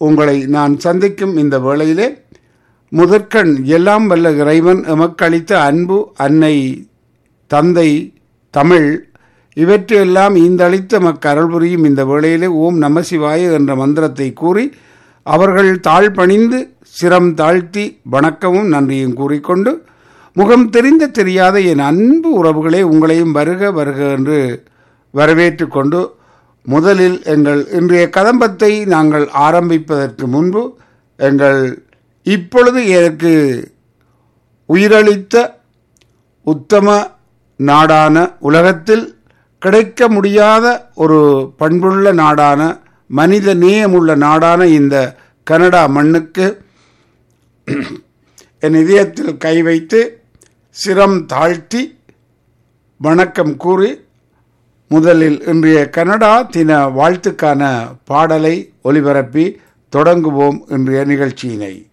உங்களை நான் சந்திக்கும் இந்த வேளையிலே முதற்கண் எல்லாம் வல்ல இறைவன் எமக்களித்த அன்பு அன்னை தந்தை தமிழ் இவற்றையெல்லாம் ஈந்தளித்த மக்கருள் புரியும் இந்த வேளையிலே ஓம் நமசிவாய என்ற மந்திரத்தை கூறி அவர்கள் தாழ் பணிந்து சிரம் தாழ்த்தி வணக்கமும் நன்றியும் கூறிக்கொண்டு முகம் தெரிந்த தெரியாத என் அன்பு உறவுகளே உங்களையும் வருக வருக என்று வரவேற்று கொண்டு முதலில் எங்கள் இன்றைய கதம்பத்தை நாங்கள் ஆரம்பிப்பதற்கு முன்பு எங்கள் இப்பொழுது எனக்கு உயிரளித்த உத்தம நாடான உலகத்தில் கிடைக்க முடியாத ஒரு பண்புள்ள நாடான மனித நேயமுள்ள நாடான இந்த கனடா மண்ணுக்கு என் இதயத்தில் கை வைத்து சிரம் தாழ்த்தி வணக்கம் கூறி முதலில் இன்றைய கனடா தின வாழ்த்துக்கான பாடலை ஒலிபரப்பி தொடங்குவோம் இன்றைய நிகழ்ச்சியினை